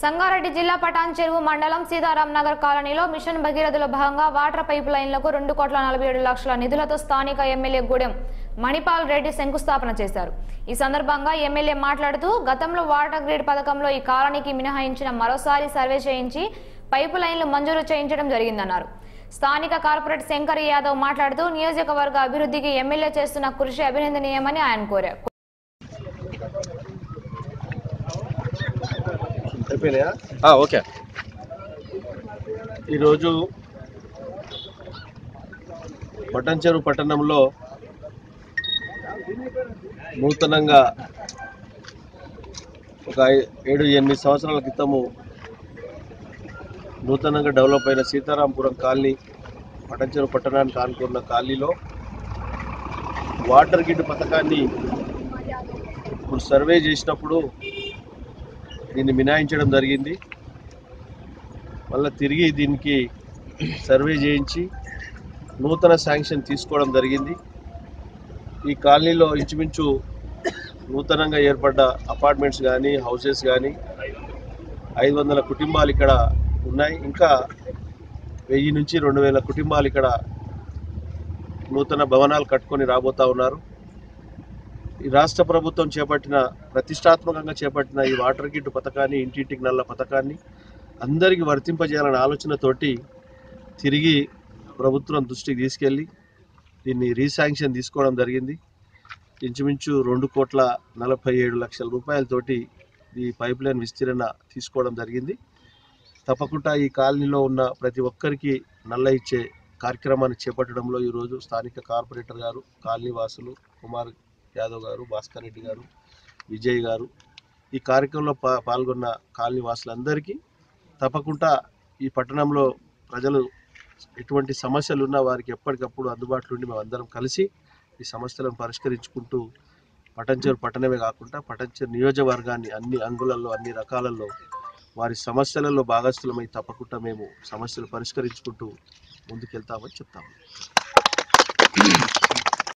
సంగారెడ్డి జిల్లా పటాన్ చెరువు మండలం సీతారాం నగర్ కాలనీలో మిషన్ భగీరథలో భాగంగా వాటర్ పైప్ లైన్లకు రెండు కోట్ల నలభై ఏడు లక్షల నిధులతో స్థానిక ఎమ్మెల్యే గూడెం మణిపాల్ రెడ్డి శంకుస్థాపన చేశారు ఈ సందర్భంగా ఎమ్మెల్యే మాట్లాడుతూ గతంలో వాటర్ గ్రిడ్ పథకంలో ఈ కాలనీకి మినహాయించిన మరోసారి సర్వే చేయించి పైపు లైన్లు మంజూరు చేయించడం జరిగిందన్నారు స్థానిక కార్పొరేట్ శంకర్ యాదవ్ మాట్లాడుతూ నియోజకవర్గ అభివృద్ధికి ఎమ్మెల్యే చేస్తున్న కృషి అభినందనీయమని ఆయన కోరారు అయిపోయినాయా ఆ, ఓకే ఈరోజు పట్టంచెరు పట్టణంలో నూతనంగా ఒక ఐ- ఏడు ఎనిమిది సంవత్సరాల క్రితము నూతనంగా డెవలప్ అయిన సీతారాంపురం కాలనీ పట్టంచెరు పట్టణానికి ఆనుకున్న కాలనీలో వాటర్ గిడ్ పథకాన్ని ఇప్పుడు సర్వే చేసినప్పుడు దీన్ని మినాయించడం జరిగింది మళ్ళీ తిరిగి దీనికి సర్వే చేయించి నూతన శాంక్షన్ తీసుకోవడం జరిగింది ఈ కాలనీలో ఇంచుమించు నూతనంగా ఏర్పడ్డ అపార్ట్మెంట్స్ కానీ హౌసెస్ కానీ ఐదు వందల కుటుంబాలు ఇక్కడ ఉన్నాయి ఇంకా వెయ్యి నుంచి రెండు వేల కుటుంబాలు ఇక్కడ నూతన భవనాలు కట్టుకొని రాబోతా ఉన్నారు ఈ రాష్ట్ర ప్రభుత్వం చేపట్టిన ప్రతిష్టాత్మకంగా చేపట్టిన ఈ వాటర్ గిడ్ పథకాన్ని ఇంటింటికి నల్ల పథకాన్ని అందరికీ వర్తింపజేయాలనే ఆలోచనతోటి తిరిగి ప్రభుత్వం దృష్టికి తీసుకెళ్ళి దీన్ని రీశాంక్షన్ తీసుకోవడం జరిగింది ఇంచుమించు రెండు కోట్ల నలభై ఏడు లక్షల రూపాయలతోటి ఈ పైప్ లైన్ విస్తీరణ తీసుకోవడం జరిగింది తప్పకుండా ఈ కాలనీలో ఉన్న ప్రతి ఒక్కరికి నల్ల ఇచ్చే కార్యక్రమాన్ని చేపట్టడంలో ఈరోజు స్థానిక కార్పొరేటర్ గారు కాలనీ వాసులు కుమార్ యాదవ్ గారు భాస్కర్ రెడ్డి గారు విజయ్ గారు ఈ కార్యక్రమంలో పా పాల్గొన్న కాలనీ వాసులందరికీ తప్పకుండా ఈ పట్టణంలో ప్రజలు ఎటువంటి సమస్యలు ఉన్నా వారికి ఎప్పటికప్పుడు అందుబాటులో ఉండి మేము అందరం కలిసి ఈ సమస్యలను పరిష్కరించుకుంటూ పటంచేరు పట్టణమే కాకుండా పటంచేరు నియోజకవర్గాన్ని అన్ని అంగుళల్లో అన్ని రకాలలో వారి సమస్యలలో భాగస్థులమై తప్పకుండా మేము సమస్యలు పరిష్కరించుకుంటూ ముందుకెళ్తామని చెప్తాము